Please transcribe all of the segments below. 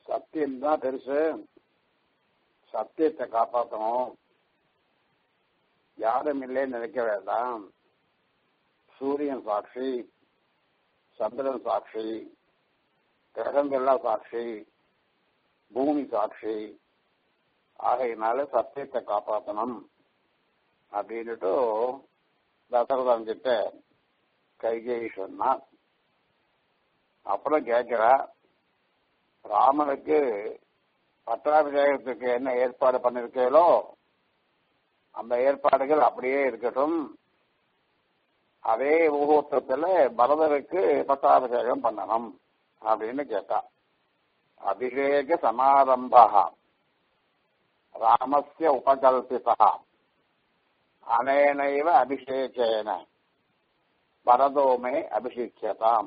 சத்தியம் தான் பெருசு சத்தியத்தை காப்பாற்றணும் யாரும் இல்லைன்னு நினைக்க வேண்டாம் சூரியன் சாட்சி சந்திரன் சாட்சி கிரகங்கள்லாம் சாட்சி பூமி சாட்சி ஆகையினால சத்தியத்தை காப்பாற்றணும் அப்படின்னுட்டு தசரதன் கிட்ட கைகேயி சொன்னா அப்புறம் கேட்கிறா ராமனுக்கு பட்டாபிஷேகத்துக்கு என்ன ஏற்பாடு பண்ணிருக்கீங்களோ அந்த ஏற்பாடுகள் அப்படியே இருக்கட்டும் அதே முகூர்த்தத்துல பரதருக்கு பட்டாபிஷேகம் பண்ணணும் அப்படின்னு கேட்டா அபிஷேக சமாரம்பா ராமஸ்ய உபகல்பிதா அனேனைவ அபிஷேகேன பரதோமே அபிஷேக்கியதாம்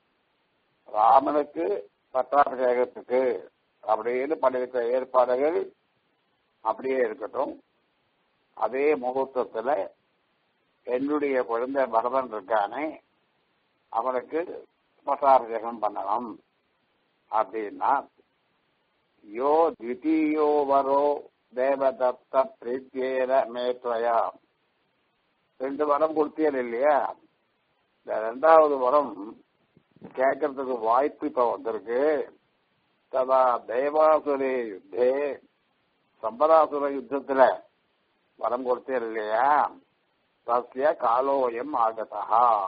ராமனுக்கு பட்டாபிஷேகத்துக்கு அப்படின்னு பண்ணிருக்கிற ஏற்பாடுகள் அப்படியே இருக்கட்டும் அதே முகூர்த்தத்துல என்னுடைய குழந்தை பரதன் இருக்கானே அவனுக்கு பட்டாபிஷேகம் பண்ணணும் அப்படின்னா யோ த்விதீயோ வரோ தேவதத்த பிரீத்தியேன மேத்வயா ரெண்டு வரம் கொடுத்தீர் இல்லையா இந்த ரெண்டாவது வரம் கேட்கறதுக்கு வாய்ப்பு இப்ப வந்திருக்கு ததா தேவாசுரே யுத்தே சம்பராசுர யுத்தத்துல வரம் கொடுத்தீர் இல்லையா தஸ்ய காலோயம் ஆகதா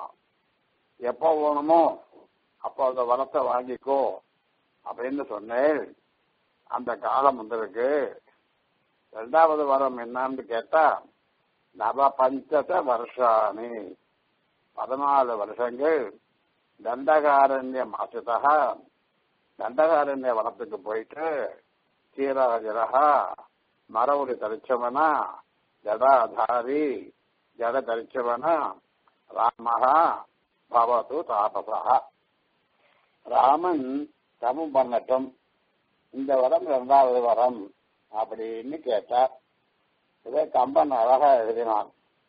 எப்போ வேணுமோ அப்போ அந்த வரத்தை வாங்கிக்கோ அப்படின்னு சொன்னேன் அந்த காலம் வந்திருக்கு ரெண்டாவது வரம் என்னன்னு கேட்டா நவ பஞ்சத வருஷானி பதினாலு வருஷங்கள் தண்டகாரண்ய மாசத்தா தண்டகாரண்ய வனத்துக்கு போயிட்டு சீராஜரகா மரவுடி தரிச்சவனா ஜடாதாரி ஜட தரிச்சவனா ராமஹா பவது தாபசா ராமன் தமம் பண்ணட்டும் இந்த வரம் இரண்டாவது வரம் அப்படின்னு கேட்டார் இதை கம்பன் அழகா எழுதினான்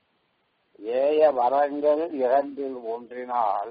ஏய வரங்கள் இரண்டில் ஒன்றினால்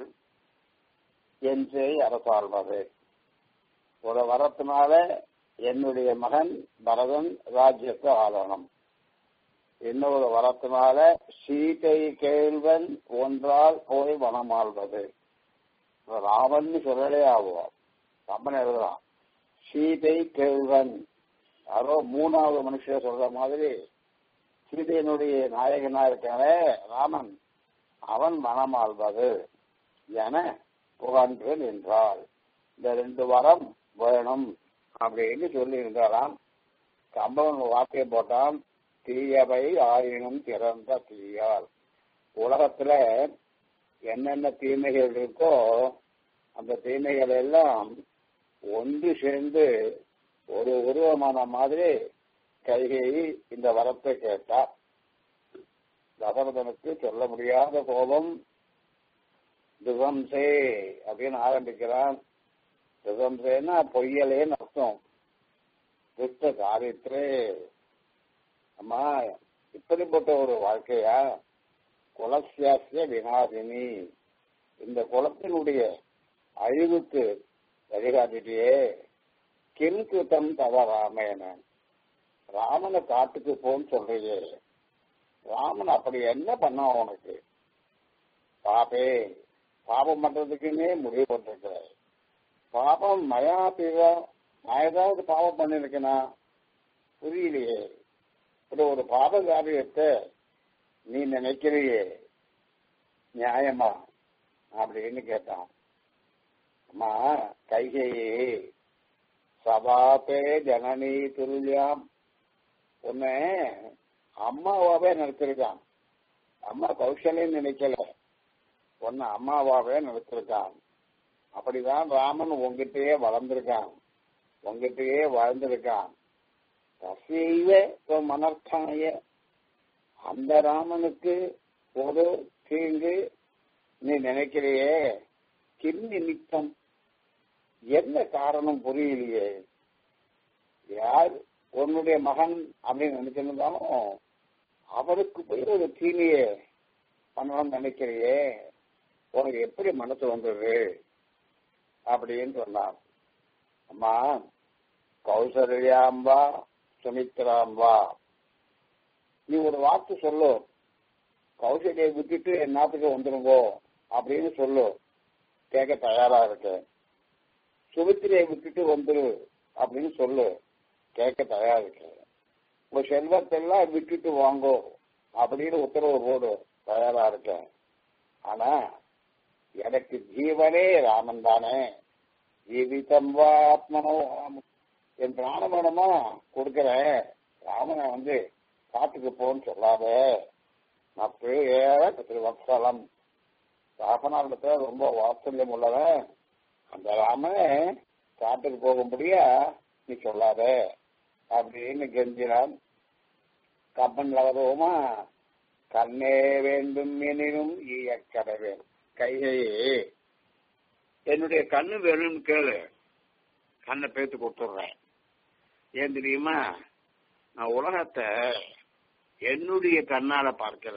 என்றே அரசாள்வது ஒரு வரத்தினால என்னுடைய மகன் பரதன் ராஜ்யத்தை ஆளணும் இன்னொரு வரத்தினால சீதை கேள்வன் ஒன்றால் போய் வனமாள்வது ராமன் சொல்லலே ஆகும் கம்பன் எழுதுறான் சீதை கேள்வன் யாரோ மூணாவது மனுஷன் சொல்ற மாதிரி சீதையினுடைய நாயகனா இருக்கானே ராமன் அவன் மனமாள்வது என புகன்று நின்றாள் இந்த ரெண்டு வரம் வேணும் அப்படின்னு சொல்லி இருந்தாராம் கம்பவன் வார்த்தையை போட்டான் தீயவை ஆயினும் திறந்த தீயால் உலகத்துல என்னென்ன தீமைகள் இருக்கோ அந்த தீமைகள் எல்லாம் ஒன்று சேர்ந்து ஒரு உருவமான மாதிரி கைகை இந்த வரத்தை கேட்டா தசரதனுக்கு சொல்ல முடியாத கோபம் திசம்சே அப்படின்னு ஆரம்பிக்கிறான் திசம்சேன்னா பொய்யலேன்னு அர்த்தம் துஷ்ட சாரித்ரே அம்மா இப்படிப்பட்ட ஒரு வாழ்க்கையா குலசியாசிய வினாசினி இந்த குலத்தினுடைய அழிவுக்கு வழிகாட்டிட்டியே கிம் கிருத்தம் தவ ராமேன ராமனை காட்டுக்கு போன்னு சொல்றியே ராமன் அப்படி என்ன பண்ண உனக்கு பாப்பே பாபம் பண்றதுக்குன்னே முடிவு பண்ணிருக்கிற பாபம் மயா பிதா நான் ஏதாவது பாவம் பண்ணிருக்கேனா புரியலையே இப்படி ஒரு பாப காரியத்தை நீ நினைக்கிறியே நியாயமா அப்படின்னு கேட்டான் அம்மா கைகையே சபாபே ஜனனி துல்லியாம் உன்னை அம்மாவாவே நினைச்சிருக்கான் அம்மா கௌசல்யம் நினைக்கல உன்னை அம்மாவாவே நினைச்சிருக்கான் அப்படிதான் ராமன் உங்ககிட்டயே வளர்ந்திருக்கான் உங்ககிட்டயே வாழ்ந்திருக்கான் தசைவ மனர்த்தாய அந்த ராமனுக்கு ஒரு தீங்கு நீ நினைக்கிறியே கிம் நிமித்தம் என்ன காரணம் புரியலையே யார் உன்னுடைய மகன் அப்படின்னு நினைச்சிருந்தாலும் அவருக்கு போய் ஒரு தீமையே பண்ணணும்னு நினைக்கிறியே உனக்கு எப்படி மனசு வந்தது அப்படின்னு சொன்னார் அம்மா கௌசல்யாம் வா சுமித்ராம் வா நீ ஒரு வார்த்தை சொல்லு கௌசல்யை விட்டுட்டு என்னத்துக்கு வந்துருங்கோ அப்படின்னு சொல்லு கேட்க தயாரா இருக்கு சுமித்திரையை விட்டுட்டு வந்துரு அப்படின்னு சொல்லு கேட்க தயாரா இருக்கு உங்க செல்வத்தெல்லாம் விட்டுட்டு வாங்கோ அப்படின்னு உத்தரவு போடு தயாரா இருக்கேன் ஆனா எனக்கு ஜீவனே ராமன் தானே ஜீவிதம் வா ஆத்மனோ ராமன். என் பிராணமனமா கொடுக்கிறேன் ராமனை வந்து காட்டுக்கு போன்னு சொல்லாத நான் ஏற திருவத்சலம் ராமநாதத்துல ரொம்ப வாத்சல்யம் உள்ளவன் அந்த ராமனே காட்டுக்கு போகும்படியா நீ சொல்லாத அப்படின்னு கெஞ்சினான் கப்பன்ல வருவோமா கண்ணே வேண்டும் எனினும் ஈயக்கடவேன் கைகையே என்னுடைய கண்ணு வேணும்னு கேளு கண்ணை பேத்து கொடுத்துடுறேன் ஏன் தெரியுமா நான் உலகத்தை என்னுடைய கண்ணால பார்க்கல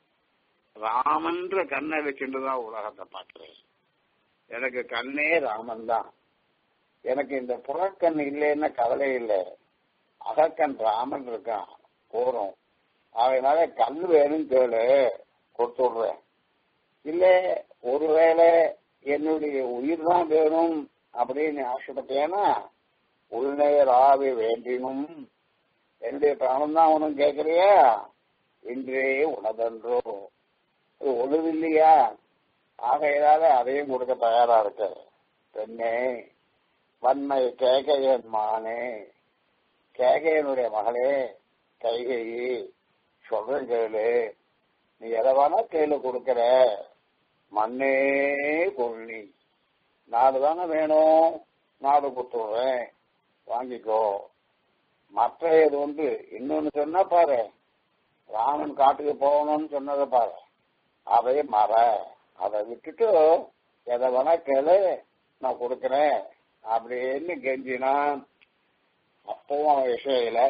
ராமன்ற கண்ணை வச்சுட்டு தான் உலகத்தை பார்க்கிறேன் எனக்கு கண்ணே ராமன் தான் எனக்கு இந்த புறக்கண் இல்லைன்னா கவலை இல்லை அகக்கண் ராமன் இருக்கான் போறோம் அதனால கண் வேணும் கேளு கொடுத்து விடுறேன் இல்ல ஒருவேளை என்னுடைய உயிர் தான் வேணும் அப்படின்னு ஆசைப்பட்டேன்னா உள்நேர் ஆவி வேண்டினும் என்னுடைய பிராணம் தான் உனக்கு கேட்கறியா இன்றே உனதன்றோ இது ஒழுவில்லையா ஆகையினால அதையும் கொடுக்க தயாரா இருக்க பெண்ணே வன்மை கேகையன் மானே கேகையனுடைய மகளே கைகையி சொல்றேன் கேளு நீ எதை வேணா கேளு கொடுக்கற மண்ணே கொள்ளி நாடு தானே வேணும் நாடு கொடுத்துடுறேன் வாங்கிக்கோ மற்ற இது வந்து இன்னொன்னு சொன்னா பாரு ராமன் காட்டுக்கு போகணும்னு சொன்னதை பாரு அதை மற அதை விட்டுட்டு எதை வேணா கேளு நான் கொடுக்கறேன் அப்படின்னு கெஞ்சினான் அப்பவும் அவன் விஷயில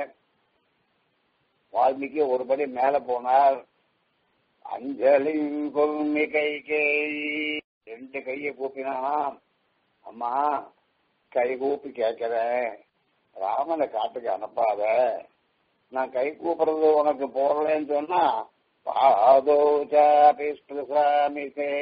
வால்மீகி ஒருபடி மேல போனார் அஞ்சலி கொல்மி கை கேயி ரெண்டு கையை கூப்பினானாம் அம்மா கை கூப்பி கேட்கிறேன் ராமனை காட்டுக்கு அனுப்பாத நான் கை கூப்பிடுறது உனக்கு போடலன்னு சொன்னா பாதோ சாமிசே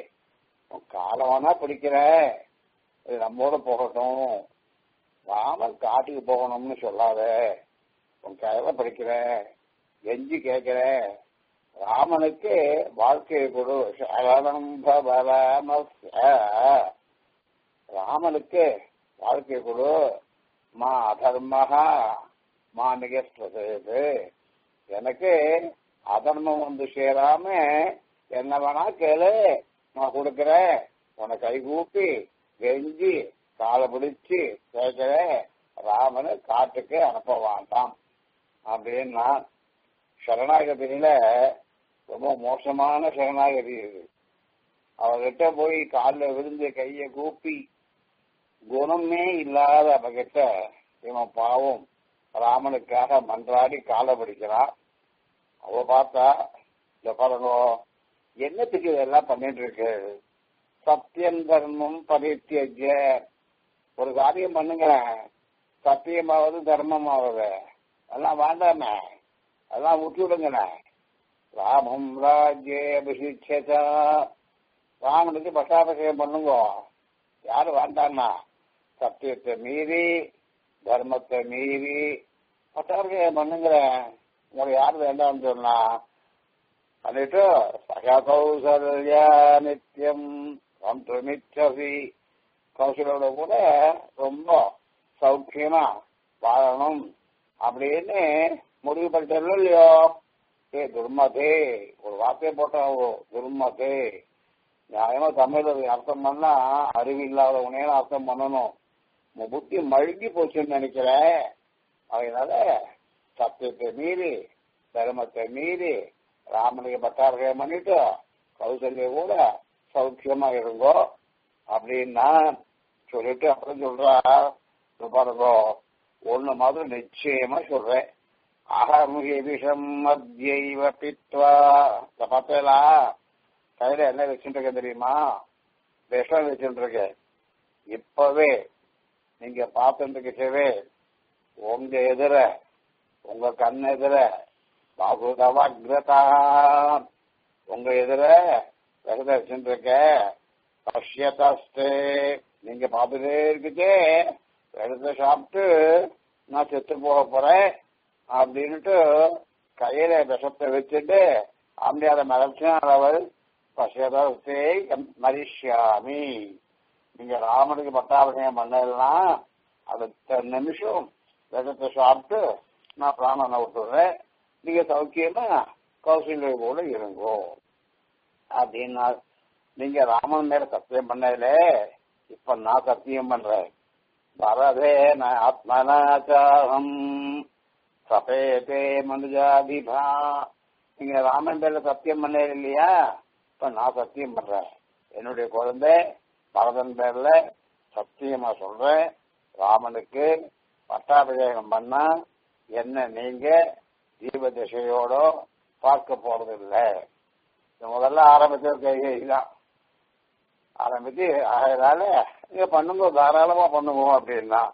காலவானா பிடிக்கிறேன் இது நம்மோட போகட்டும் ராமன் காட்டுக்கு போகணும்னு சொல்லாத உன் கையில படிக்கிறேன் எஞ்சி கேட்கிறேன் ராமனுக்கு வாழ்க்கையை கொடு ராமனுக்கு வாழ்க்கை கொடு மா அதர்மஹா மா நிகழ்றது எனக்கு அதர்மம் வந்து சேராம என்ன வேணா கேளு நான் கொடுக்கறேன் உன கை கூப்பி கெஞ்சி காலை பிடிச்சு கேட்கிறேன் ராமனை காட்டுக்கு அனுப்ப வேண்டாம் அப்படின்னா சரணாகதியில ரொம்ப மோசமான சரணாகதி இது அவகிட்ட போய் காலில் விழுந்து கைய கூப்பி குணமே இல்லாத அவகிட்ட இவன் பாவம் ராமனுக்காக மன்றாடி காலை பிடிக்கிறான் அவ பார்த்தா இந்த பாருங்க என்னத்துக்கு இதெல்லாம் பண்ணிட்டு இருக்கு சத்தியம் தர்மம் பரித்தியஜ ஒரு காரியம் பண்ணுங்க சத்தியமாவது தர்மமாவது அதெல்லாம் வேண்டாமே அதெல்லாம் விட்டு விடுங்கண்ணே ராமம் ராஜ்ய அபிஷிச்சா ராமனுக்கு பட்டாபிஷேகம் பண்ணுங்க யாரு வேண்டாம்னா சத்தியத்தை மீறி தர்மத்தை மீறி பட்டாபிஷேகம் பண்ணுங்கிறேன் உங்களுக்கு யாரு வேண்டாம்னு சொன்னா பண்ணிட்டு சகா கௌசல்யா நித்தியம் சந்துமிச்சசி கௌசலோட கூட ரொம்ப சௌக்கியமா வாழணும் அப்படின்னு முடிவு பண்ணிட்டோம் இல்லையோ ஏ துர்மதே ஒரு வார்த்தையை போட்டாவோ துர்மதே நியாயமா தமிழ்ல அர்த்தம் பண்ணா அறிவு இல்லாதவனே அர்த்தம் பண்ணணும் உன் புத்தி மழுங்கி போச்சுன்னு நினைக்கிறேன் அதனால சத்தியத்தை மீறி தர்மத்தை மீறி ராமனுக்கு பட்டாபிஷேகம் பண்ணிட்டு கௌசல்ய கூட சௌக்கியமா இருங்கோ அப்படின்னா சொல்லிட்டு அப்புறம் சொல்றா பாருங்க ஒண்ணு மாதிரி நிச்சயமா சொல்றேன் அகமுகி விஷம் மத்தியைவ பித்வா இந்த பார்த்தேலா கையில என்ன வச்சுட்டு இருக்க தெரியுமா விஷம் வச்சுட்டு இருக்க இப்பவே நீங்க பார்த்துட்டு இருக்கவே உங்க எதிர உங்க கண் எதிர பாகுதவக்ரதா உங்க எதிர விரதம் இருக்க பஷ்யதாஸ்தே நீங்க பார்த்துட்டே இருக்குதே விரதத்தை சாப்பிட்டு நான் செத்து போக போறேன் அப்படின்ட்டு கையில விஷத்தை வச்சுட்டு அப்படி அதை மறைச்சினார் பஷ்யதாஸ்தே மரிஷ்யாமி நீங்க ராமனுக்கு பட்டாபிஷேகம் பண்ணலாம் அடுத்த நிமிஷம் விஷத்தை சாப்பிட்டு நான் பிராணனை விட்டுறேன் நீங்க சௌக்கியமா கௌசல்ய கூட இருங்கோ அப்படின்னா நீங்க ராமன் மேல சத்தியம் பண்ணல இப்ப நான் சத்தியம் பண்றேன் வரதே ஆத்மனாச்சாரம் சபேதே மனுஜாதிபா நீங்க ராமன் பேர்ல சத்தியம் பண்ண இல்லையா இப்ப நான் சத்தியம் பண்றேன் என்னுடைய குழந்தை பரதன் பேர்ல சத்தியமா சொல்றேன் ராமனுக்கு பட்டாபிஷேகம் பண்ணா என்ன நீங்க தீப திசையோட பார்க்க போறது இல்லை முதல்ல ஆரம்பிச்ச கைகை தான் ஆரம்பிச்சு அதனால நீங்க பண்ணுங்க தாராளமா பண்ணுங்க அப்படின்னா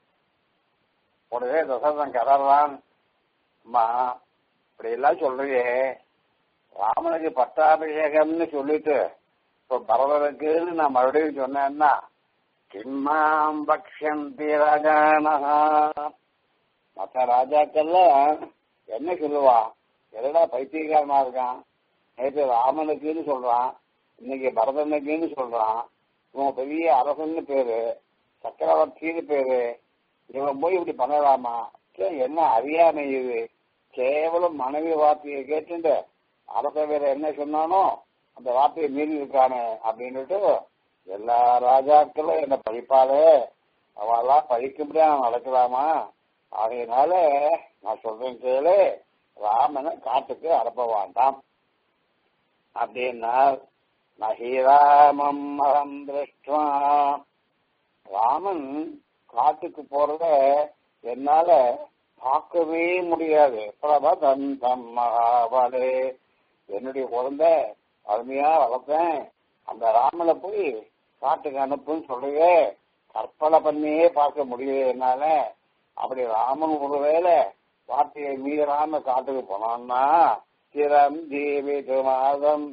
உடனே தசரதன் கதறான் அம்மா இப்படி எல்லாம் சொல்றியே ராமனுக்கு பட்டாபிஷேகம்னு சொல்லிட்டு இப்ப பரதனுக்குன்னு நான் மறுபடியும் சொன்னேன்னா கிம்மாம் பக்ஷந்தி ராஜானஹா மற்ற ராஜாக்கள்லாம் என்ன சொல்லுவா எதனா பைத்தியக்காரனா இருக்கான் நேற்று ராமனுக்குன்னு சொல்றான் இன்னைக்கு பரதனுக்குன்னு சொல்றான் இவன் பெரிய அரசன்னு பேரு சக்கரவர்த்தின்னு பேரு இவன் போய் இப்படி பண்ணலாமா சே, என்ன அறியாமை இது கேவலம் மனைவி வார்த்தையை கேட்டுட்டு அரச வேற என்ன சொன்னானோ அந்த வார்த்தையை மீறி இருக்கானே அப்படின்னுட்டு எல்லா ராஜாக்களும் என்ன பழிப்பாளே அவெல்லாம் பழிக்கும்படியா நான் நடக்கலாமா ஆகையினால நான் சொல்றேன் கேளு ராமனை காட்டுக்கு அனுப்ப வேண்டாம் அப்படின்னா நகிராமம் அகம் திருஷ்டுவா ராமன் காட்டுக்கு போறத என்னால பார்க்கவே முடியாது பிரபதந்தம் மகாபலே என்னுடைய குழந்தை அருமையா வளர்த்தேன் அந்த ராமனை போய் காட்டுக்கு அனுப்புன்னு சொல்றியே கற்பனை பண்ணியே பார்க்க முடியல என்னால அப்படி ராமன் ஒருவேளை வார்த்தையை மீறாம காட்டுக்கு போனான்னா சிரம் ஜீவிது மாதம்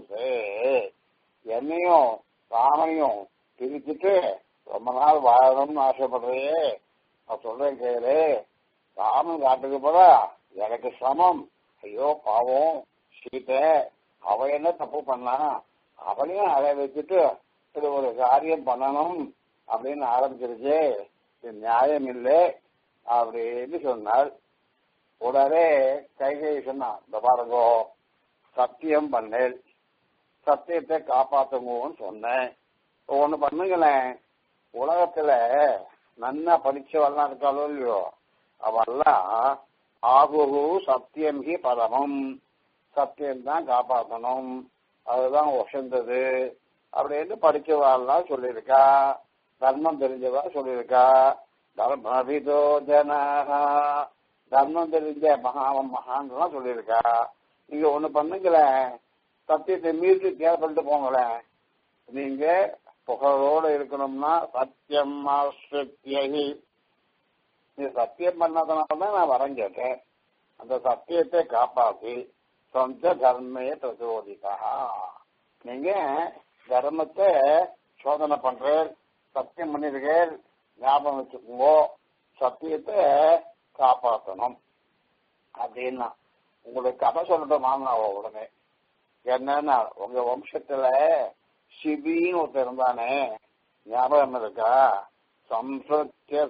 என்னையும் ராமனையும் பிரிச்சுட்டு ரொம்ப நாள் வாழணும்னு ஆசைப்படுறியே நான் சொல்றேன் கேளு ராமன் காட்டுக்கு போறா எனக்கு சிரமம் ஐயோ பாவம் சீத்தை அவ என்ன தப்பு பண்ணா அவளையும் அதை வச்சுட்டு இது ஒரு காரியம் பண்ணணும் அப்படின்னு ஆரம்பிச்சிருச்சு இது நியாயம் இல்லை அப்படின்னு சொன்னார் உடனே கைகை சொன்னான் இந்த பாருங்கோ சத்தியம் பண்ணேன் சத்தியத்தை காப்பாத்துங்கன்னு சொன்னேன் இப்போ ஒண்ணு பண்ணுங்களேன் உலகத்துல நன்னா படிச்சவெல்லாம் இருக்காளோ இல்லையோ அவெல்லாம் ஆகுரு சத்தியம் ஹி பரமம் சத்தியம் தான் காப்பாற்றணும் அதுதான் உசந்தது அப்படின்னு படிச்சவாள்லாம் சொல்லியிருக்கா தர்மம் தெரிஞ்சவா சொல்லியிருக்கா தர்மவிதோ ஜனஹா தர்மம் தெரிஞ்ச மகாவம் மகான்லாம் சொல்லியிருக்கா நீங்க ஒண்ணு பண்ணுங்களேன் சத்தியத்தை மீறி கேள்விப்பட்டு போங்களேன் நீங்க புகழோடு இருக்கணும்னா சத்தியம் ஆஸ்வத்தியகி நீ சத்தியம் பண்ணதுனால தான் நான் வரம் கேட்டேன் அந்த சத்தியத்தை காப்பாத்தி சொந்த தர்மையை பிரச்சோதிக்கா நீங்க தர்மத்தை சோதனை பண்ற சத்தியம் பண்ணிருக்கேன் ஞாபகம் வச்சுக்கோங்க சத்தியத்தை காப்பாற்றணும் அப்படின்னா உங்களுக்கு கதை சொல்லட்டும் மாமனாவோ உடனே என்னன்னா உங்க வம்சத்துல சிபின்னு ஒருத்தர் இருந்தானே ஞாபகம் இருக்கா சம்சத்திய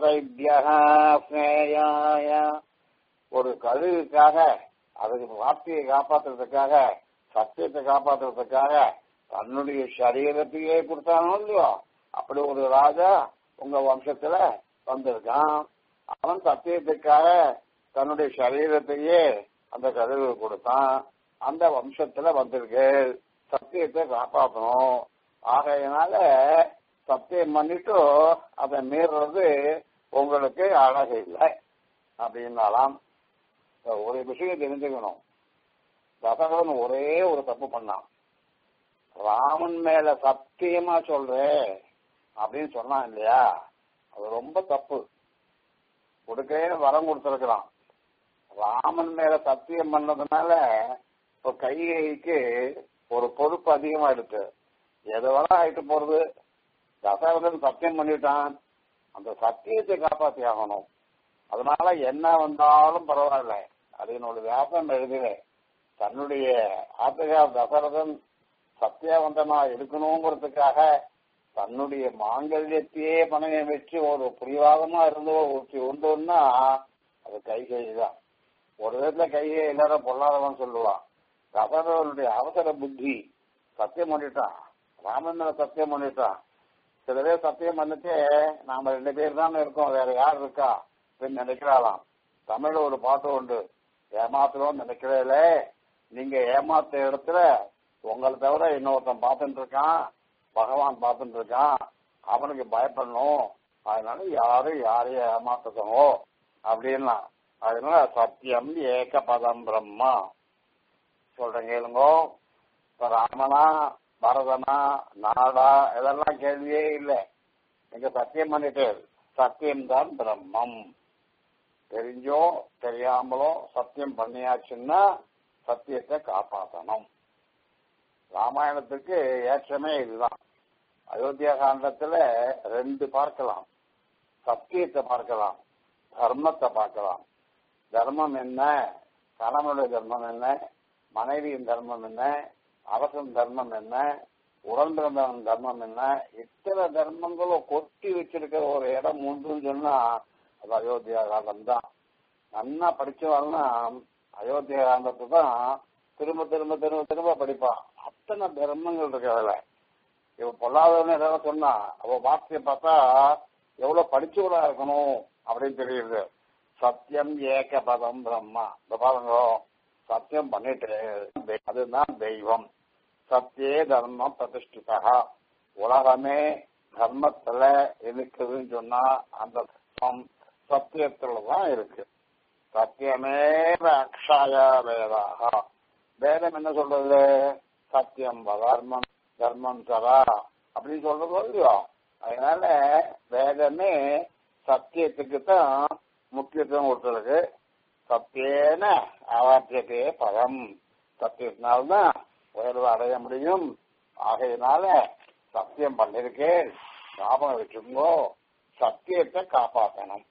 சைத்தியாய ஒரு கழுகுக்காக அதுக்கு வார்த்தையை காப்பாத்துறதுக்காக சத்தியத்தை காப்பாத்துறதுக்காக தன்னுடைய சரீரத்தையே கொடுத்தானோ இல்லையோ அப்படி ஒரு ராஜா உங்க வம்சத்துல வந்திருக்கான் அவன் சத்தியத்துக்காக தன்னுடைய சரீரத்தையே அந்த கழுகு கொடுத்தான் அந்த வம்சத்துல வந்திருக்கு சத்தியத்தை காப்பாற்றணும் ஆகையினால சத்தியம் பண்ணிட்டு அதை மீறுறது உங்களுக்கு அழகு இல்லை அப்படின்னாலாம் ஒரு விஷயம் தெரிஞ்சுக்கணும் தசரதன் ஒரே ஒரு தப்பு பண்ணான் ராமன் மேல சத்தியமா சொல்றேன் அப்படின்னு சொன்னான் இல்லையா அது ரொம்ப தப்பு கொடுக்க கொடுப்பேன்னு வரம் கொடுத்திருக்கிறான் ராமன் மேல சத்தியம் பண்ணதுனால இப்ப கைகைக்கு ஒரு பொறுப்பு அதிகமா இருக்கு எது வர ஆயிட்டு போறது தசரதன் சத்தியம் பண்ணிட்டான் அந்த சத்தியத்தை காப்பாத்தி ஆகணும் அதனால என்ன வந்தாலும் பரவாயில்ல அது என்னோட வியாசம் எழுதுவேன் தன்னுடைய ஆத்தகா தசரதன் சத்தியவந்தனா இருக்கணுங்கிறதுக்காக தன்னுடைய மாங்கல்யத்தையே பணையம் வச்சு ஒரு புரிவாதமா இருந்தோ ஒருத்தி உண்டுன்னா அது கைகை தான் ஒரு விதத்துல கைகை எல்லாரும் பொல்லாதவன் சொல்லுவான் தசரதனுடைய அவசர புத்தி சத்தியம் பண்ணிட்டான் ராமன் மேல சத்தியம் பண்ணிட்டான் சில பேர் சத்தியம் பண்ணிட்டு நாம ரெண்டு பேர் தான் இருக்கோம் வேற யார் இருக்கா அப்படின்னு நினைக்கிறாளாம் தமிழ்ல ஒரு பாட்டு உண்டு ஏமாத்துறோம் நினைக்கிறேல நீங்க ஏமாத்த இடத்துல உங்களை தவிர இன்னொருத்தன் பார்த்துட்டு இருக்கான் பகவான் பார்த்துட்டு இருக்கான் அவனுக்கு பயப்படணும் அதனால யாரும் யாரையும் ஏமாத்தணும் அப்படின்னா அதனால சத்தியம் ஏக பதம் பிரம்மா சொல்றேன் கேளுங்க இப்ப ராமனா பரதனா நாடா இதெல்லாம் கேள்வியே இல்லை நீங்க சத்தியம் பண்ணிட்டு சத்தியம்தான் பிரம்மம் தெரிஞ்சோ தெரியாமலோ சத்தியம் பண்ணியாச்சுன்னா சத்தியத்தை காப்பாற்றணும் ராமாயணத்துக்கு ஏற்றமே இதுதான் அயோத்தியா காண்டத்துல ரெண்டு பார்க்கலாம் சத்தியத்தை பார்க்கலாம் தர்மத்தை பார்க்கலாம் தர்மம் என்ன கணவனுடைய தர்மம் என்ன மனைவியின் தர்மம் என்ன அரசன் தர்மம் என்ன உடன்பிறந்தவன் தர்மம் என்ன இத்தனை தர்மங்களும் கொட்டி வச்சிருக்கிற ஒரு இடம் உண்டுன்னு சொன்னா அது அயோத்தியா காண்டம் தான் நன்னா படிச்சவன்னா அயோத்தியா காண்டத்தை தான் திரும்ப திரும்ப திரும்ப திரும்ப படிப்பான் அத்தனை தர்மங்கள் இருக்கு அதுல இவ பொல்லாதவன்னு ஏதாவது சொன்னா அவ வார்த்தையை பார்த்தா எவ்வளவு படிச்சவளா இருக்கணும் அப்படின்னு தெரியுது சத்தியம் ஏக பதம் பிரம்மா இந்த பாருங்க சத்தியம் பண்ணிட்டு அதுதான் தெய்வம் சத்தியே தர்மம் பிரதிஷ்டிதா உலகமே தர்மத்துல இருக்குதுன்னு சொன்னா அந்த தர்மம் சத்தியத்துல தான் இருக்கு சத்தியமே அக்ஷாய வேதாக வேதம் என்ன சொல்றது சத்தியம் தர்மம் தர்மம் தரா அப்படின்னு சொல்றது இல்லையோ அதனால வேதமே சத்தியத்துக்கு தான் முக்கியத்துவம் கொடுத்துருக்கு சத்தியேன அவாத்தியத்தையே பதம் சத்தியத்தினால்தான் உயர்வு அடைய முடியும் ஆகையினால சத்தியம் பண்ணிருக்கேன் ஞாபகம் வச்சுக்கோ சத்தியத்தை காப்பாற்றணும்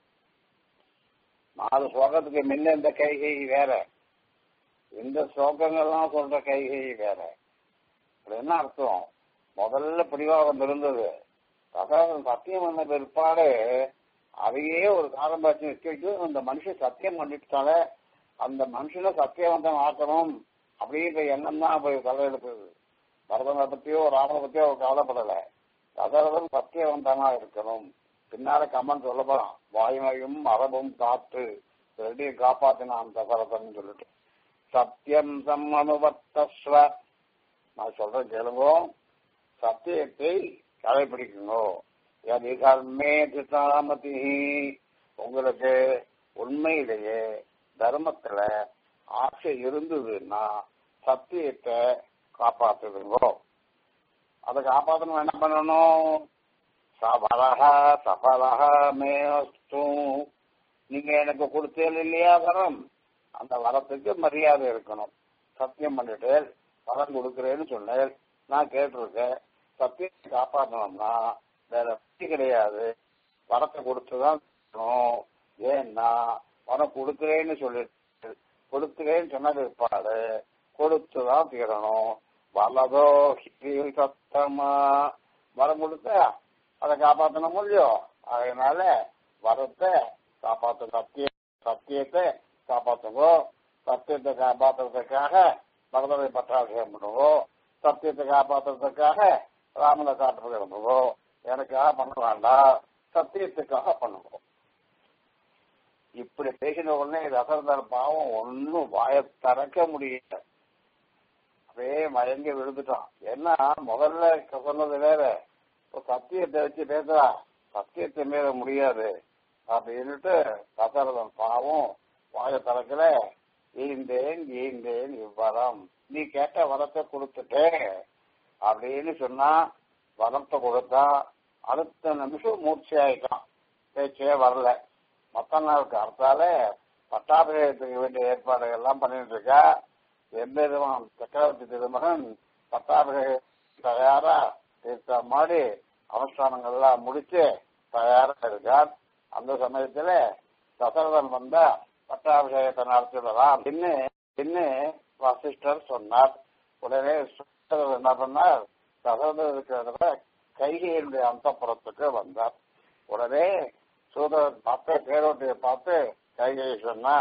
நாலு ஸ்லோகத்துக்கு முன்ன இந்த கைகை வேற இந்த ஸ்லோகங்கள்லாம் சொல்ற கைகை வேற என்ன அர்த்தம் முதல்ல பிடிவாதம் இருந்தது அதாவது சத்தியம் பண்ண பிற்பாடு அதையே ஒரு காலம்பாட்சி வச்சுட்டு அந்த மனுஷன் சத்தியம் பண்ணிட்டால அந்த மனுஷனை சத்தியவந்தம் ஆக்கணும் அப்படின்ற எண்ணம் தான் போய் தலையெடுத்தது பரதனை பத்தியோ ராமனை பத்தியோ அவர் கவலைப்படலை தசரதன் சத்தியவந்தனா இருக்கணும் பின்னால கம்மன் சொல்ல போறான் வாயுமையும் மரபும் காற்று ரெண்டையும் காப்பாத்தினான் தசரதன் சொல்லிட்டு சத்தியம் சம்மனுவத்தஸ்வ நான் சொல்றேன் கேளுங்க சத்தியத்தை கடைபிடிக்குங்க எதி கர்மே திசாமதி உங்களுக்கு உண்மையிலேயே தர்மத்துல ஆசை இருந்ததுன்னா சத்தியத்தை காப்பாத்துதுங்கோ அதை காப்பாற்றணும் என்ன பண்ணணும் சபலக சபலக மேஸ்தும் நீங்க எனக்கு கொடுத்தேன் இல்லையா வரம் அந்த வரத்துக்கு மரியாதை இருக்கணும் சத்தியம் பண்ணிட்டு வரம் கொடுக்குறேன்னு சொன்னேன் நான் கேட்டிருக்கேன் சத்தியத்தை காப்பாற்றணும்னா வேற வழி கிடையாது வரத்தை கொடுத்துதான் இருக்கணும். ஏன்னா வரம் கொடுக்குறேன்னு சொல்லிட்டு கொடுக்குறேன்னு சொன்ன பிற்பாடு கொடுத்துதான் தீரணும் வலதோ ஹிரி சத்தமா வரம் கொடுத்தா அதை காப்பாற்றணும் முடியும் அதனால வரத்தை காப்பாற்ற சத்திய சத்தியத்தை காப்பாற்றுங்கோ சத்தியத்தை காப்பாற்றுறதுக்காக பகவதை பட்டாபிஷேகம் பண்ணுவோம் சத்தியத்தை காப்பாற்றுறதுக்காக ராமனை காட்டு பண்ணுவோம் எனக்காக பண்ண வேண்டாம் சத்தியத்துக்காக பண்ணுவோம் இப்படி பேசின உடனே ரசந்தர் பாவம் ஒன்னும் வாய திறக்க முடியல அப்படியே மயங்கி விழுந்துட்டான் ஏன்னா முதல்ல சொன்னது வேற இப்போ சத்தியத்தை வச்சு பேசுறா சத்தியத்தை மீற முடியாது அப்படின்னுட்டு தசரதன் பாவம் வாய திறக்கல ஈந்தேன் ஈந்தேன் இவ்வரம் நீ கேட்ட வரத்தை கொடுத்துட்டேன் அப்படின்னு சொன்னா வரத்தை கொடுத்தா அடுத்த நிமிஷம் மூர்ச்சி ஆயிட்டான் பேச்சே வரல மொத்த நாள் காத்தால பட்டாபிஷேகத்துக்கு வேண்டிய ஏற்பாடுகள் எல்லாம் பண்ணிட்டு இருக்கா எந்த விதமான சக்கரவர்த்தி திருமகன் பட்டாபிஷேக தயாரா தீர்த்தம் மாடி அனுஷ்டானங்கள் எல்லாம் முடிச்சு தயாரா இருக்கார் அந்த சமயத்துல தசரதன் வந்தா பட்டாபிஷேகத்தை நடத்திடலாம் பின்னு பின்னு வசிஷ்டர் சொன்னார் உடனே சுத்தர் என்ன பண்ணார் தசரதன் இருக்கிறத கைகையினுடைய அந்த வந்தார் உடனே சூதரன் பார்த்து பேரோட்டியை பார்த்து கைகை சொன்னா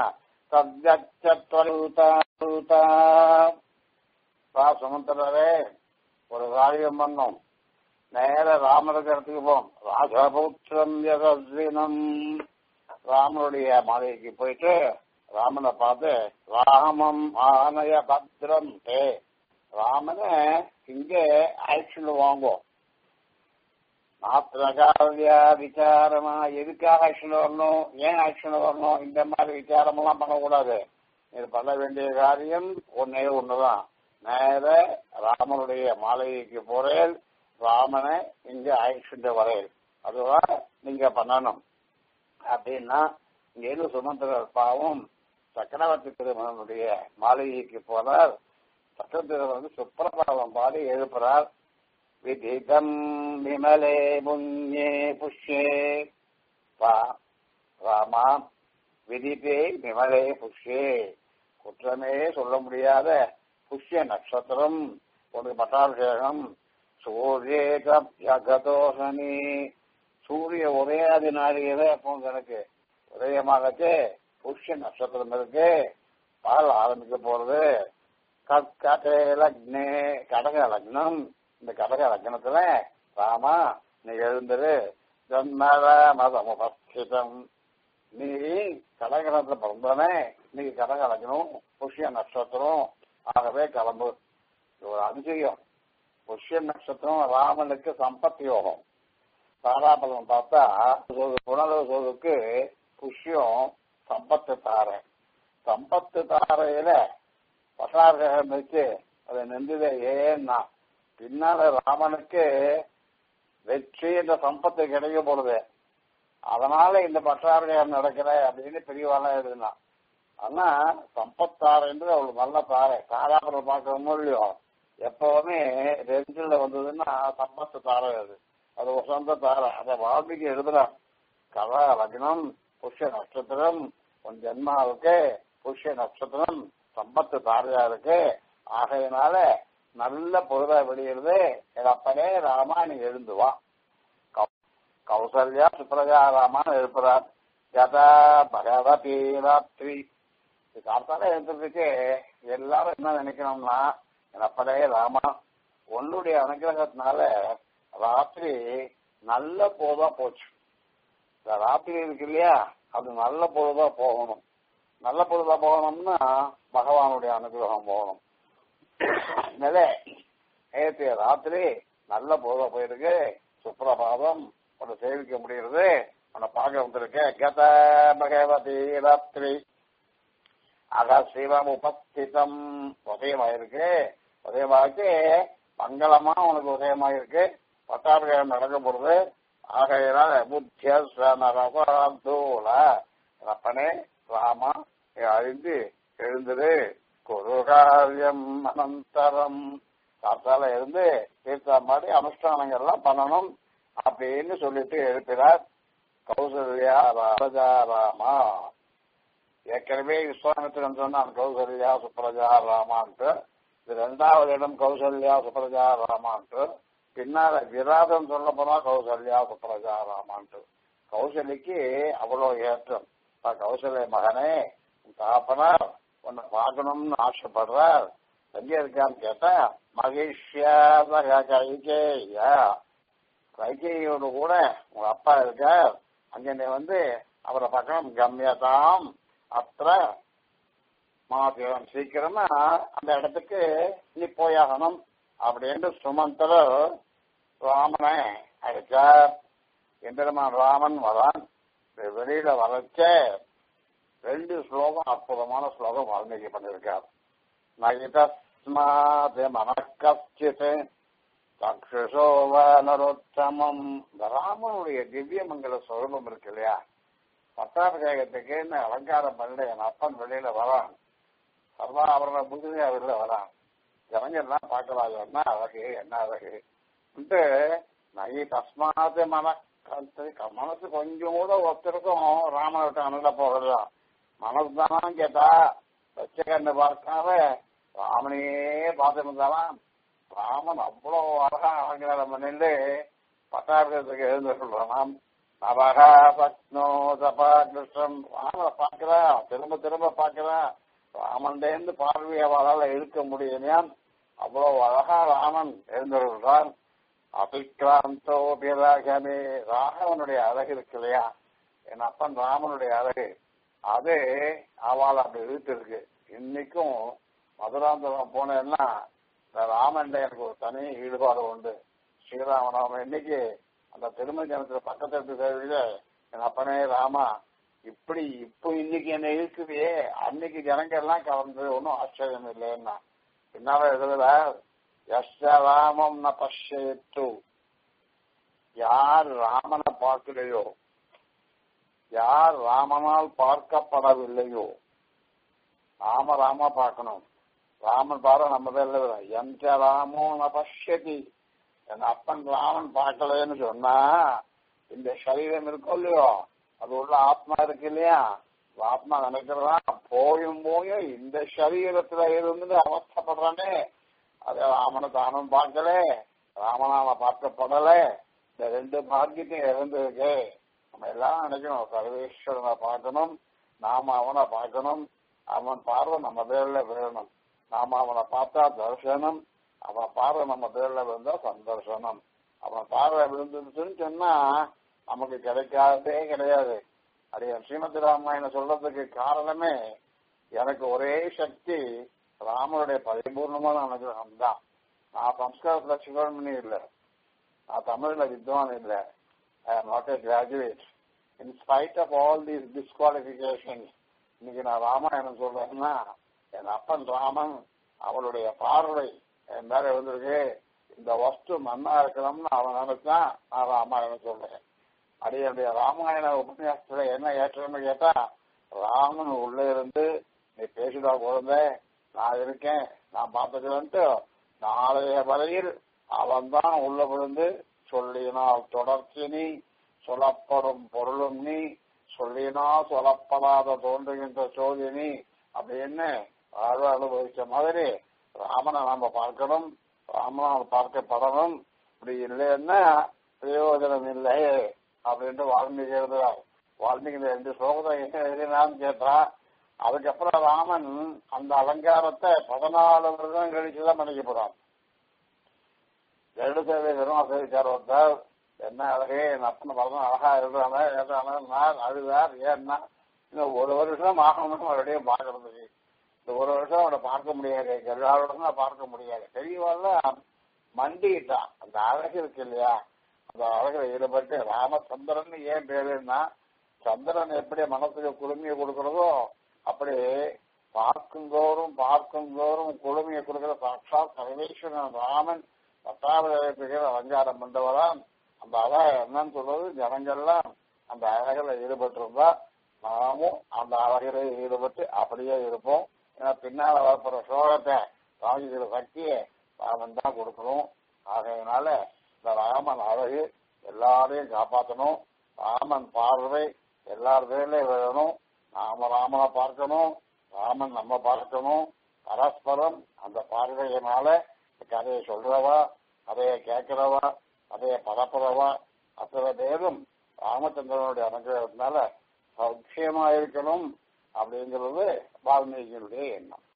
சுமந்தரே ஒரு காரியம் பண்ணோம் நேர ராமருக்கு இடத்துக்கு போம் ராஜபுத்திரம் யகஸ்வினம் ராமனுடைய மாளிகைக்கு போயிட்டு ராமனை பார்த்து ராமம் ஆனய பத்ரம் தே ராமனை இங்க ஆக்ஷன் வாங்கும் மாத்திரகாவியா விசாரமா எதுக்காக ஆக்ஷன் வரணும் ஏன் ஆக்ஷன் வரணும் இந்த மாதிரி விசாரம் எல்லாம் பண்ணக்கூடாது இது பண்ண வேண்டிய காரியம் ஒன்னே ஒண்ணுதான் நேர ராமனுடைய மாளிகைக்கு போறேன் ராமனை இங்க ஆக்ஷன் வரேன் அதுதான் நீங்க பண்ணணும் அப்படின்னா இங்க இருந்து சுமந்திரர் பாவம் சக்கரவர்த்தி திருமணனுடைய மாளிகைக்கு போனார் சக்கரவர்த்தி வந்து சுப்பிரபாதம் பாடி எழுப்புறார் விதிதம் விமலே முன்னே புஷ்யே பா ராமா விதித்தே விமலே புஷ்யே குற்றமே சொல்ல முடியாத புஷ்ய நட்சத்திரம் உனக்கு பட்டாபிஷேகம் சூரியகதோஷனி சூரிய உதயாதி நாளிகை அப்போ எனக்கு உதயமாகச்சு புஷ்ய நட்சத்திரம் இருக்கு பால் ஆரம்பிக்க போறது கட்கடே லக்னே கடக லக்னம் இந்த கடக லக்னத்துல ராமா நீ எழுந்துரு ஜன்மர மதமுபஸ்திதம் நீ கடகலத்துல பிறந்தவனே நீ கடக லக்னம் புஷ்ய நட்சத்திரம் ஆகவே கிளம்பு இது ஒரு அதிசயம் புஷ்ய நட்சத்திரம் ராமனுக்கு சம்பத் யோகம் தாராபலம் பார்த்தா புனர்வு சோதுக்கு புஷ்யம் சம்பத்து தாரை சம்பத்து தாரையில பசாரகம் வச்சு அதை நெஞ்சுத ஏன்னா பின்னால ராமனுக்கு வெற்றி என்ற சம்பத்து கிடைக்க போடுது அதனால இந்த பட்டாபிஷேகம் நடக்கல அப்படின்னு பெரியவாளா எழுதினான் ஆனா சம்பத்தாரைன்றது அவளுக்கு நல்ல தாரை தாராபுரம் பார்க்கணும் இல்லையோ எப்பவுமே ரெஞ்சில் வந்ததுன்னா சம்பத்து தாரை அது அது ஒரு சொந்த தாரை அதை வால்மீகி எழுதுறான் கதா லக்னம் புஷ்ய நட்சத்திரம் உன் ஜென்மாவுக்கு புஷ்ய நட்சத்திரம் சம்பத்து தாரையா இருக்கு ஆகையினால நல்ல பொழுதா வெளியிடுது என் அப்பனே ராமா நீ எழுந்து வா கௌசல்யா சுப்ரஜா ராமான்னு எழுப்புறார் யதா பகவதி ராத்திரி காத்தால எழுந்துறதுக்கு எல்லாரும் என்ன நினைக்கணும்னா என் அப்பனே ராமா உன்னுடைய அனுகிரகத்தினால ராத்திரி நல்ல பொழுதா போச்சு இந்த ராத்திரி இருக்கு இல்லையா அது நல்ல பொழுதா போகணும் நல்ல பொழுதா போகணும்னா பகவானுடைய அனுகிரகம் போகணும் நிலை நேற்று ராத்திரி நல்ல பொழுதா போயிருக்கு சுப்பிரபாதம் உன்னை சேவிக்க முடியுது உன்னை பார்க்க வந்திருக்கேன் கத பகவதி ராத்திரி அக சிவம் உபஸ்திதம் உதயமாயிருக்கு உதயமாயிருக்கு மங்களமா உனக்கு உதயமாயிருக்கு பட்டாபிஷேகம் நடக்க போறது ஆகையினால புத்தியூல அப்பனே ராமா அறிந்து எழுந்தது குருகாரியம் அனந்தரம் காத்தால இருந்து தீர்த்தம் மாதிரி அனுஷ்டானங்கள் எல்லாம் பண்ணணும் அப்படின்னு சொல்லிட்டு எழுப்பினார் கௌசல்யா ராஜா ராமா ஏற்கனவே விஸ்வாமித்திரன் சொன்னான் கௌசல்யா சுப்ரஜா ராமான்ட்டு இது ரெண்டாவது இடம் கௌசல்யா சுப்ரஜா ராமான்ட்டு பின்னால விராதம் சொல்ல போனா கௌசல்யா சுப்ரஜா ராமான்ட்டு கௌசலிக்கு அவ்வளவு ஏற்றம் கௌசல்ய மகனே தாப்பனார் உன்னை பார்க்கணும்னு ஆசைப்படுறார் எங்க இருக்கான்னு கேட்டா மகிஷ்யா கைகேயா கைகேயோடு கூட உங்க அப்பா இருக்கார் அங்க நீ வந்து அவரை பார்க்கணும் கம்யதாம் அத்த மாத்திரம் சீக்கிரமா அந்த இடத்துக்கு நீ போயாகணும் அப்படின்னு சுமந்தர் ராமனை அழைச்சார் எம்பெருமான் ராமன் வரான் வெளியில வரைச்ச ரெண்டு ஸ்லோகம் அற்புதமான ஸ்லோகம் வால்மீகி பண்ணியிருக்கார் நகிதஸ்மாத் மனக்கச்சித் சக்ஷுஷோவ நரோத்தமம் இந்த ராமனுடைய திவ்ய மங்கள ஸ்வரூபம் இருக்கு இல்லையா பட்டாபிஷேகத்துக்குன்னு அலங்காரம் பண்ணி என் அப்பன் வெளியில வரான் சர்வாபரண புதுமையா வெளியில வரான் ஜனங்க எல்லாம் பார்க்கலாம் என்ன அழகு என்ன அழகு நகி தஸ்மாத் மன மனசு கொஞ்சம் கூட ஒருத்தருக்கும் ராமனை விட்டு அணுக போகலாம் மனசு தானு கேட்டா வச்ச கண்ணு பார்க்காம ராமனையே பார்த்துட்டு இருந்தாலாம் ராமன் அவ்வளவு அழகா அலங்காரம் பண்ணிட்டு பட்டாபிஷேகத்துக்கு எழுந்து சொல்றான் நபகா பத்னோ தபா கிருஷ்ணன் ராமனை பார்க்கிறான் திரும்ப திரும்ப பார்க்கிறான் ராமன்டேந்து பார்வையை அவளால் இருக்க முடியலையான் அவ்வளவு அழகா ராமன் எழுந்திருக்கிறான் அபிக்ராந்தோ பிராகமே ராகவனுடைய அழகு இருக்கு இல்லையா என் அப்பன் ராமனுடைய அழகு அது அவள் அப்படி இழுத்து இருக்கு இன்னைக்கும் மதுராந்தரம் போனேன்னா இந்த ராமன்ட எனக்கு ஒரு தனி ஈடுபாடு உண்டு ஸ்ரீராமநாம இன்னைக்கு அந்த திருமண ஜனத்துல பக்கத்து தேவையில என் அப்பனே ராமா இப்படி இப்போ இன்னைக்கு என்ன இருக்குதே அன்னைக்கு ஜனங்க எல்லாம் கலந்து ஒன்றும் ஆச்சரியம் இல்லைன்னா பின்னால எழுதுல எஸ்ட ராமம் ந பஷ்யத்து யார் ராமனை பார்க்கலையோ யார் ராமனால் பார்க்கப்படவில்லையோ ராம ராம பார்க்கணும் ராமன் பாரு நம்ம பேர்ல எந்த ராமோ ந பஷ்யதி என் அப்பன் ராமன் பார்க்கலன்னு சொன்னா இந்த சரீரம் இருக்கும் இல்லையோ அது உள்ள ஆத்மா இருக்கு இல்லையா ஆத்மா நினைக்கிறதா போயும் போயும் இந்த சரீரத்துல இருந்து அவஸ்தப்படுறானே அத ராமனை தானும் பார்க்கல ராமனால பார்க்கப்படல இந்த ரெண்டு பாக்கியத்தையும் இழந்திருக்கு நம்ம எல்லாம் நினைக்கணும் சர்வேஸ்வரனை பார்க்கணும் நாம அவனை பார்க்கணும் அவன் பார்வை நம்ம பேர்ல விழணும் நாம அவனை பார்த்தா தரிசனம் அவன் பார்வை நம்ம பேர்ல விழுந்தா சந்தர்சனம் அவன் பார்வை விழுந்துருச்சுன்னு சொன்னா நமக்கு கிடைக்காததே கிடையாது அடைய ஸ்ரீமதி ராமாயணம் சொல்றதுக்கு காரணமே எனக்கு ஒரே சக்தி ராமனுடைய பரிபூர்ணமான அனுகிரகம் தான் நான் சம்ஸ்கிருதத்துல சிவன்மணி இல்லை நான் தமிழ்ல வித்வான் இல்லை I am not a graduate in spite of all these disqualification இன்னைக்கு நான் ராமாயணம் சொல்றேன்னா என் அப்பன் ராமன் அவளுடைய பார்வை என் மேல இருந்திருக்கு இந்த வஸ்து மண்ணா இருக்கணும்னு அவன் நினைச்சான் நான் ராமாயணம் சொல்றேன் அடியுடைய ராமாயண உபன்யாசத்துல என்ன ஏற்றம்னு கேட்டா ராமன் உள்ள இருந்து நீ பேசிடா குழந்தை நான் இருக்கேன் நான் பார்த்துக்கிறேன்ட்டு நாளைய வரையில் அவன் தான் உள்ள விழுந்து சொல்லினால் தொடர்ச்சி நீ சொல்லப்படும் பொருளும் நீ சொல்லினா சொல்லப்படாத தோன்றுகின்ற சோதினி அப்படின்னு ஆழ்வ அனுபவிச்ச மாதிரி ராமனை நாம பார்க்கணும் ராமனை பார்க்கப்படணும் இப்படி இல்லைன்னா பிரயோஜனம் இல்லை அப்படின்ட்டு வால்மீகி எழுதுறார் வால்மீகி ரெண்டு ஸ்லோகத்தை என்ன எழுதினான்னு கேட்டா அதுக்கப்புறம் ராமன் அந்த அலங்காரத்தை பதினாலு வருடம் கழிச்சுதான் பண்ணிக்க போறான் எழுதவே வெறும் அசைச்சார் ஒருத்தர் என்ன அழகே என் அப்பனை படம் அழகா எழுதுறாங்க எழுதுறாங்க நான் அழுதார் ஏன்னா இன்னும் ஒரு வருஷம் ஆகணும்னு மறுபடியும் பார்க்கறதுக்கு இந்த ஒரு வருஷம் அவனை பார்க்க முடியாது எல்லாரோட பார்க்க முடியாது பெரியவாள் மண்டிட்டான் அந்த அழகு இருக்கு இல்லையா அந்த அழகுல ஈடுபட்டு ராமச்சந்திரன் ஏன் பேருன்னா சந்திரன் எப்படி மனசுக்கு குளுமையை கொடுக்கறதோ அப்படி பார்க்குந்தோறும் பார்க்குந்தோறும் குளுமையை கொடுக்கிற சாட்சாத் சர்வேஸ்வரன் ராமன் பட்டாபிஷேகத்துக்கு அலங்காரம் பண்றவரான் அந்த அழக என்னன்னு சொல்றது ஜனங்கள்லாம் அந்த அழகில் ஈடுபட்டிருந்தா நாமும் அந்த அழகில ஈடுபட்டு அப்படியே இருப்போம் ஏன்னா பின்னால வரப்போற சோகத்தை தாங்கிக்கிற சக்தியை ராமன் தான் கொடுக்கணும் ஆகையினால இந்த ராமன் அழகு எல்லாரையும் காப்பாற்றணும் ராமன் பார்வை எல்லார் பேர்லயும் விழணும் நாம ராமனை பார்க்கணும் ராமன் நம்ம பார்க்கணும் பரஸ்பரம் அந்த பார்வையினால கதையை சொல்றவா கதையை கேட்கிறவா கதையை பரப்புறவா அத்தனை பேரும் ராமச்சந்திரனுடைய அனுகிரகத்தினால சௌக்கியமா இருக்கணும் அப்படிங்கிறது வால்மீகியினுடைய எண்ணம்